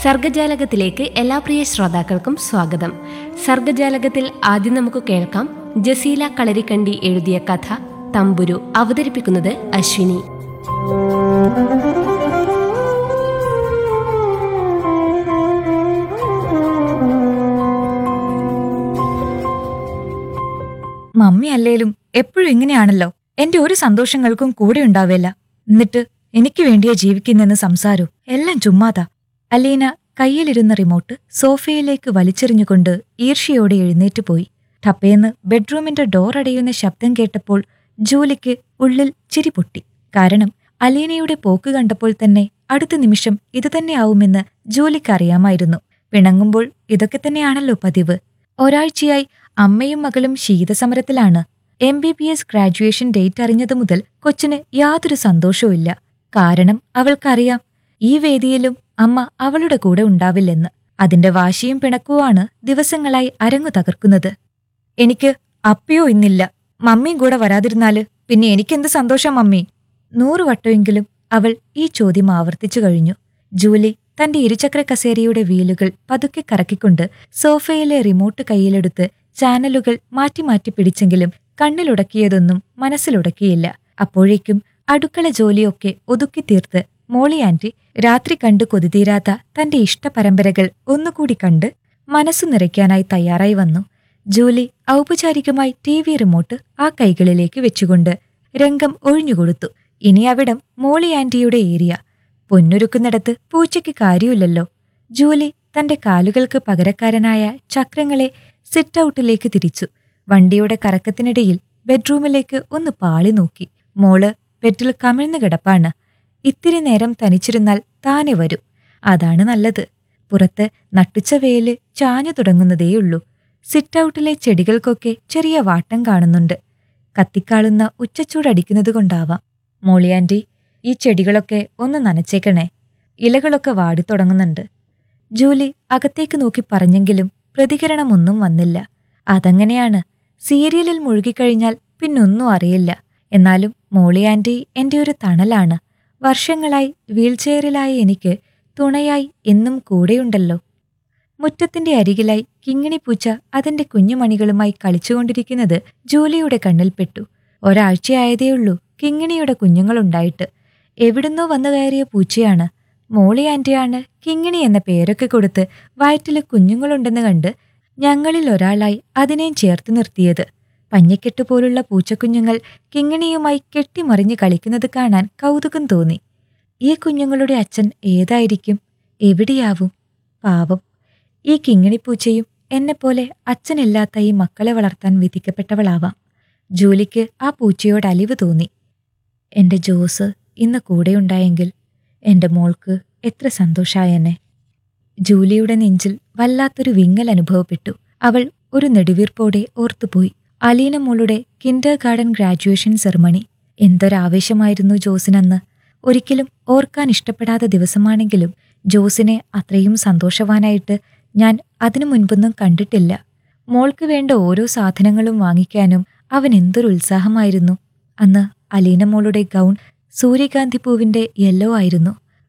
സർഗജാലകത്തിലേക്ക് എല്ലാ പ്രിയ ശ്രോതാക്കൾക്കും സ്വാഗതം സർഗജാലകത്തിൽ ആദ്യം നമുക്ക് കേൾക്കാം ജസീല കളരിക്കണ്ടി എഴുതിയ കഥ തമ്പുരു അവതരിപ്പിക്കുന്നത് അശ്വിനി മമ്മി അല്ലേലും എപ്പോഴും ഇങ്ങനെയാണല്ലോ എന്റെ ഒരു സന്തോഷങ്ങൾക്കും കൂടെ ഉണ്ടാവില്ല എന്നിട്ട് എനിക്ക് വേണ്ടിയാ ജീവിക്കുന്നെന്ന് സംസാരവും എല്ലാം ചുമ്മാതാ അലീന കയ്യിലിരുന്ന റിമോട്ട് സോഫയിലേക്ക് വലിച്ചെറിഞ്ഞുകൊണ്ട് ഈർഷ്യയോടെ എഴുന്നേറ്റ് പോയി ടപ്പേന്ന് ബെഡ്റൂമിന്റെ ഡോർ അടയുന്ന ശബ്ദം കേട്ടപ്പോൾ ജൂലിക്ക് ഉള്ളിൽ ചിരി പൊട്ടി കാരണം അലീനയുടെ പോക്ക് കണ്ടപ്പോൾ തന്നെ അടുത്ത നിമിഷം ഇതുതന്നെയാവുമെന്ന് ജൂലിക്ക് അറിയാമായിരുന്നു പിണങ്ങുമ്പോൾ ഇതൊക്കെ തന്നെയാണല്ലോ പതിവ് ഒരാഴ്ചയായി അമ്മയും മകളും ശീതസമരത്തിലാണ് M B B S graduation date അറിഞ്ഞതു മുതൽ കൊച്ചിന് യാതൊരു സന്തോഷവുമില്ല കാരണം അവൾക്കറിയാം ഈ വേദിയിലും അമ്മ അവളുടെ കൂടെ ഉണ്ടാവില്ലെന്ന് അതിന്റെ വാശിയും പിണക്കുവാണ് ദിവസങ്ങളായി അരങ്ങു തകർക്കുന്നത് എനിക്ക് അപ്പയോ ഇന്നില്ല മമ്മിയും കൂടെ വരാതിരുന്നാല് പിന്നെ എനിക്കെന്ത് സന്തോഷം മമ്മി നൂറു വട്ടമെങ്കിലും അവൾ ഈ ചോദ്യം ആവർത്തിച്ചു കഴിഞ്ഞു ജൂലി തന്റെ ഇരുചക്ര കസേരയുടെ വീലുകൾ പതുക്കെ കറക്കിക്കൊണ്ട് സോഫയിലെ റിമോട്ട് കയ്യിലെടുത്ത് ചാനലുകൾ മാറ്റി മാറ്റി പിടിച്ചെങ്കിലും കണ്ണിലുടക്കിയതൊന്നും മനസ്സിലുടക്കിയില്ല അപ്പോഴേക്കും അടുക്കള ജോലിയൊക്കെ ഒതുക്കി തീർത്ത് മോളി ആന്റി രാത്രി കണ്ടു കൊതിതീരാത്ത തന്റെ ഇഷ്ടപരമ്പരകൾ ഒന്നുകൂടി കണ്ട് മനസ്സു നിറയ്ക്കാനായി തയ്യാറായി വന്നു ജൂലി ഔപചാരികമായി ടി വി റിമോട്ട് ആ കൈകളിലേക്ക് വെച്ചുകൊണ്ട് രംഗം ഒഴിഞ്ഞുകൊടുത്തു ഇനി അവിടം മോളി ആന്റിയുടെ ഏരിയ പൊന്നൊരുക്കുന്നിടത്ത് പൂച്ചയ്ക്ക് കാര്യമില്ലല്ലോ ജൂലി തന്റെ കാലുകൾക്ക് പകരക്കാരനായ ചക്രങ്ങളെ സിറ്റ് ഔട്ടിലേക്ക് തിരിച്ചു വണ്ടിയുടെ കറക്കത്തിനിടയിൽ ബെഡ്റൂമിലേക്ക് ഒന്ന് പാളി നോക്കി മോള് ബെഡിൽ കമിഴ്ന്നു കിടപ്പാണ് ഇത്തിരി നേരം തനിച്ചിരുന്നാൽ താനെ വരും അതാണ് നല്ലത് പുറത്ത് നട്ടുച്ച വെയില് ചാഞ്ഞു തുടങ്ങുന്നതേയുള്ളൂ സിറ്റ് ഔട്ടിലെ ചെടികൾക്കൊക്കെ ചെറിയ വാട്ടം കാണുന്നുണ്ട് കത്തിക്കാളുന്ന ഉച്ചച്ചൂടടിക്കുന്നതുകൊണ്ടാവാം മോളിയാൻറ്റി ഈ ചെടികളൊക്കെ ഒന്ന് നനച്ചേക്കണേ ഇലകളൊക്കെ വാടിത്തുടങ്ങുന്നുണ്ട് ജൂലി അകത്തേക്ക് നോക്കി പറഞ്ഞെങ്കിലും പ്രതികരണമൊന്നും വന്നില്ല അതങ്ങനെയാണ് സീരിയലിൽ മുഴുകിക്കഴിഞ്ഞാൽ പിന്നൊന്നും അറിയില്ല എന്നാലും മോളി ആന്റി എന്റെ ഒരു തണലാണ് വർഷങ്ങളായി വീൽചെയറിലായ എനിക്ക് തുണയായി എന്നും കൂടെയുണ്ടല്ലോ മുറ്റത്തിന്റെ അരികിലായി കിങ്ങിണിപ്പൂച്ച അതിന്റെ കുഞ്ഞുമണികളുമായി കളിച്ചുകൊണ്ടിരിക്കുന്നത് ജൂലിയുടെ കണ്ണിൽപ്പെട്ടു ഒരാഴ്ചയായതേയുള്ളൂ കിങ്ങിണിയുടെ കുഞ്ഞുങ്ങളുണ്ടായിട്ട് എവിടുന്നോ വന്നു കയറിയ പൂച്ചയാണ് മോളി ആന്റിയാണ് കിങ്ങിണി എന്ന പേരൊക്കെ കൊടുത്ത് വയറ്റില് കുഞ്ഞുങ്ങളുണ്ടെന്ന് കണ്ട് ഞങ്ങളിൽ ഒരാളായി അതിനെയും ചേർത്ത് നിർത്തിയത് പഞ്ഞിക്കെട്ട് പോലുള്ള പൂച്ചക്കുഞ്ഞുങ്ങൾ കിങ്ങിണിയുമായി കെട്ടിമറിഞ്ഞ് കളിക്കുന്നത് കാണാൻ കൗതുകം തോന്നി ഈ കുഞ്ഞുങ്ങളുടെ അച്ഛൻ ഏതായിരിക്കും എവിടെയാവും പാവം ഈ കിങ്ങിണിപ്പൂച്ചയും എന്നെപ്പോലെ അച്ഛനില്ലാത്ത ഈ മക്കളെ വളർത്താൻ വിധിക്കപ്പെട്ടവളാവാം ജൂലിക്ക് ആ പൂച്ചയോട് അലിവ് തോന്നി എന്റെ ജോസ് ഇന്ന് കൂടെയുണ്ടായെങ്കിൽ എന്റെ മോൾക്ക് എത്ര സന്തോഷായെന്നെ ജൂലിയുടെ നെഞ്ചിൽ വല്ലാത്തൊരു വിങ്ങൽ അനുഭവപ്പെട്ടു അവൾ ഒരു നെടുവീർപ്പോടെ ഓർത്തുപോയി അലീന മോളുടെ കിൻഡർ ഗാർഡൻ ഗ്രാജുവേഷൻ സെറമണി എന്തൊരാവേശമായിരുന്നു ജോസിനന്ന് ഒരിക്കലും ഓർക്കാൻ ഇഷ്ടപ്പെടാത്ത ദിവസമാണെങ്കിലും ജോസിനെ അത്രയും സന്തോഷവാനായിട്ട് ഞാൻ അതിനു മുൻപൊന്നും കണ്ടിട്ടില്ല മോൾക്ക് വേണ്ട ഓരോ സാധനങ്ങളും വാങ്ങിക്കാനും അവൻ എന്തൊരു ഉത്സാഹമായിരുന്നു അന്ന് അലീന മോളുടെ ഗൗൺ സൂര്യകാന്തി പൂവിന്റെ യെല്ലോ ആയിരുന്നു